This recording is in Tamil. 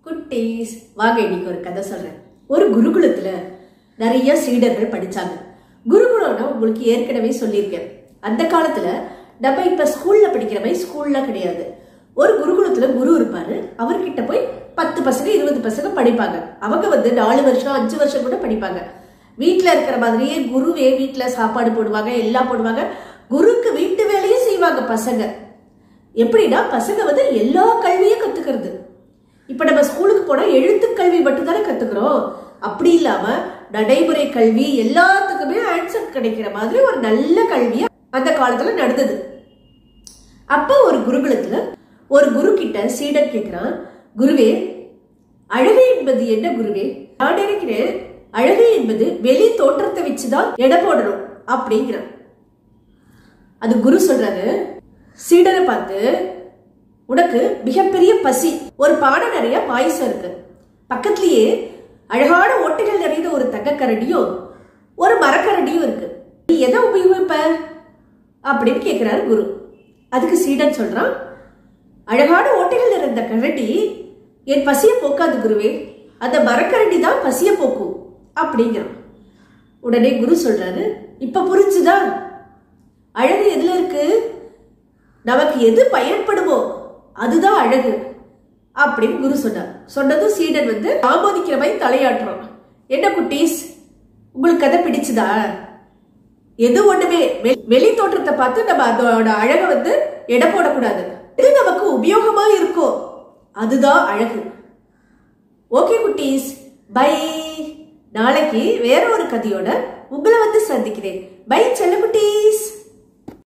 குட்டீஸ் வாங்க இன்னைக்கு ஒரு கதை சொல்றேன் ஒரு குருகுலத்துல நிறைய சீடர்கள் படிச்சாங்க குருகுலம்னா உங்களுக்கு ஏற்கனவே சொல்லியிருக்கேன் அந்த காலத்துல நம்ம இப்ப ஸ்கூல்ல படிக்கிற மாதிரி ஸ்கூல்ல கிடையாது ஒரு குருகுலத்துல குரு இருப்பாரு அவர்கிட்ட போய் பத்து பசங்க இருபது பசங்க படிப்பாங்க அவங்க வந்து நாலு வருஷம் அஞ்சு வருஷம் கூட படிப்பாங்க வீட்ல இருக்கிற மாதிரியே குருவே வீட்ல சாப்பாடு போடுவாங்க எல்லாம் போடுவாங்க குருக்கு வீட்டு வேலையும் செய்வாங்க பசங்க எப்படின்னா பசங்க வந்து எல்லா கல்வியும் கத்துக்கிறது இப்ப நம்ம ஸ்கூலுக்கு போனா எழுத்து கல்வி மட்டும் தானே கத்துக்கிறோம் அப்படி இல்லாம நடைமுறை கல்வி எல்லாத்துக்குமே ஆன்சர் கிடைக்கிற மாதிரி ஒரு நல்ல கல்வியா அந்த காலத்துல நடந்தது அப்ப ஒரு குருகுலத்துல ஒரு குரு கிட்ட சீடர் கேக்குறான் குருவே அழகு என்பது என்ன குருவே நான் நினைக்கிறேன் அழகு என்பது வெளி தோற்றத்தை வச்சுதான் எடை போடணும் அப்படிங்கிறான் அது குரு சொல்றாரு சீடரை பார்த்து உனக்கு மிகப்பெரிய பசி ஒரு பானை நிறைய பாயசம் இருக்கு பக்கத்துலயே அழகான ஓட்டைகள் நிறைந்த ஒரு தங்கக்கரண்டியும் ஒரு மரக்கரண்டியும் இருக்கு நீ எதை உபயோகிப்ப அப்படின்னு கேக்குறாரு குரு அதுக்கு சீடன் சொல்றான் அழகான ஓட்டைகள் நிறைந்த கரண்டி என் பசியை போக்காது குருவே அந்த மரக்கரண்டி தான் பசியை போக்கும் அப்படிங்கிறான் உடனே குரு சொல்றாரு இப்ப புரிஞ்சுதா அழகு எதுல இருக்கு நமக்கு எது பயன்படுமோ அதுதான் அழகு அப்படின்னு குரு சொன்னார் சொன்னதும் சீடன் வந்து ஆமோதிக்கிற மாதிரி தலையாட்டுறோம் என்ன குட்டீஸ் உங்களுக்கு கதை பிடிச்சுதா எது ஒண்ணுமே வெ- வெளி தோற்றத்தை பார்த்து நம்ம அதோட அழகை வந்து எடை போடக்கூடாது எது நமக்கு உபயோகமா இருக்கோ அதுதான் அழகு ஓகே குட்டீஸ் பை நாளைக்கு வேற ஒரு கதையோட உங்களை வந்து சந்திக்கிறேன் பை செல்ல குட்டீஸ்